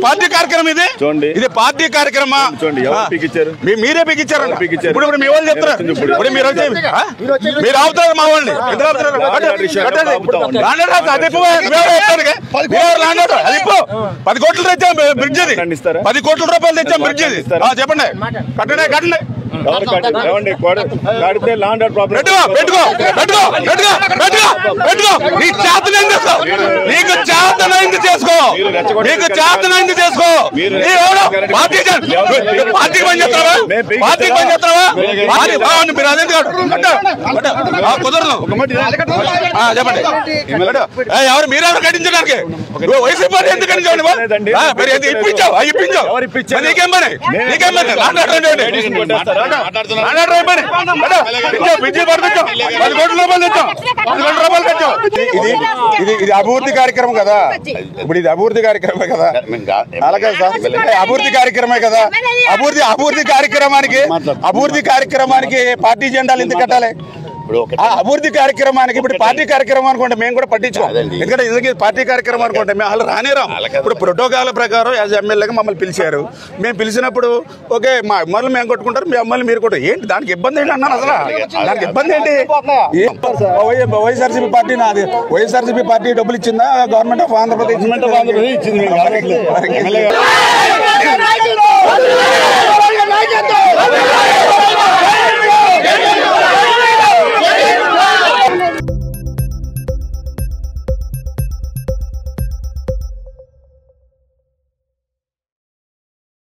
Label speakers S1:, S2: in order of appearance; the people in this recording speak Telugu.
S1: పార్టీ కార్యక్రమం ఇది
S2: చూడండి.
S1: ఇది పార్టీ కార్యక్రమమా
S2: చూడండి, ఎవరు
S1: ఆ.
S2: పీకిచ్చారు?
S1: మీ- మీరే పీకిచ్చారు
S2: ఎవరు పీకిచ్చారు?
S1: ఇప్పుడు ఇప్పుడు మీ వాళ్ళు చెప్తారు
S2: ఎవరు ఇప్పుడు?
S1: ఇప్పుడు మీరు వచ్చి ఆ? మీరు ఆపుతారు మా వాళ్ళని ఎందుకు ఆపుతారు?
S2: లాండ్ ఆర్డర్ ఇష్యూ
S1: కట్టండి.
S2: ఆపుతామండి.
S1: లాండ్ ఆర్డర్ అది ఇప్పు. నువ్వెవరు చెప్తారు ఇక? నువ్వెవరు లాండ్ ఆర్డర్? అది ఇప్పు. పది కోట్లు తెచ్చాం బ్రిడ్జ్ ఇది
S2: మాట్లాడి ఇస్తారా?
S1: పది కోట్ల రూపాయలు తెచ్చాం బ్రిడ్జ్ ఇది
S2: ఇస్తారా?
S1: ఆ, చెప్పండి కట్టండి కట్టండి
S2: ఎవరు కట్టారు? ఏమండి కోడ- కడితే లాండ్ ఆర్డర్ ప్రాబ్లం
S1: పెట్టుకో పెట్టుకో పెట్టుకో పెట్టుకో పెట్టుకో పెట్టుకో నీకు చేతనైంది చేసుకో నీకు చేతనైంది చేసుకో నీకు చేతనైంది చేసుకో
S2: మీరు
S1: నీ ఎవరు పార్టీ చే- పార్టీకి పని చేస్తావా పార్టీకి పని చేస్తావా పార్టీ ఆ, మీరు అదే కాదు కట్టు, కట్టు. ఆ, కుదరదు ఆ, చెప్పండి కట్టు. ఏ, ఎవరు మీరెవరు కట్టించడానికి నువ్వు వైసీపీ పార్టీ ఎందుకు కట్టించావు నువ్వు?
S2: లేదండి.
S1: ఆ, మరి ఎందుకు ఇప్పించావు ఆ, ఇప్పించావు
S2: ఎవరు ఇప్పించారు?
S1: మరి నీకేం పని నీకేం పని మాట్లాడండి విద్య పడుతుంటాం పది కోట్ల రూపాయలు తెచ్చాం పది కోట్ల రూపాయలు తెచ్చాం ఇది ఇది ఇది అభివృద్ధి కార్యక్రమం కదా ఇప్పుడు ఇది అభివృద్ధి కార్యక్రమమే కదా అలాగే సార్ ఏ, అభివృద్ధి కార్యక్రమే కదా అభివృద్ధి అభివృద్ధి కార్యక్రమానికి అభివృద్ధి కార్యక్రమానికి పార్టీ జెండాలు ఎందుకు కట్టాలి ఆ అభివృద్ధి కార్యక్రమానికి ఇప్పుడు పార్టీ కార్యక్రమం అనుకుంటే మేము కూడా పట్టించుకోం ఎందుకంటే ఇది పార్టీ కార్యక్రమం అనుకుంటే మేము వాళ్ళు రానేరాం ఇప్పుడు ప్రోటోకాల్ ప్రకారం యాజ్ ఎమ్మెల్యేగా మమ్మల్ని పిలిచారు మేము పిలిచినప్పుడు ఓకే మా అమ్మలు మేము కొట్టుకుంటారు మీ అమ్మలు మీరు కొట్టారు ఏంటి దానికి ఇబ్బంది ఏంటి అన్నాను అసలు దానికి ఇబ్బంది ఏంటి ఏ- వై- వైఎస్ఆర్సీపీ పార్టీ నాది వైఎస్ఆర్సీపీ పార్టీ డబ్బులు ఇచ్చిందా government of Andhra Pradesh
S2: government of Andhra Pradesh ఇచ్చింది మేము కాదట్లేదు. ఎమ్మెల్యే గారు.
S3: నాయకత్వం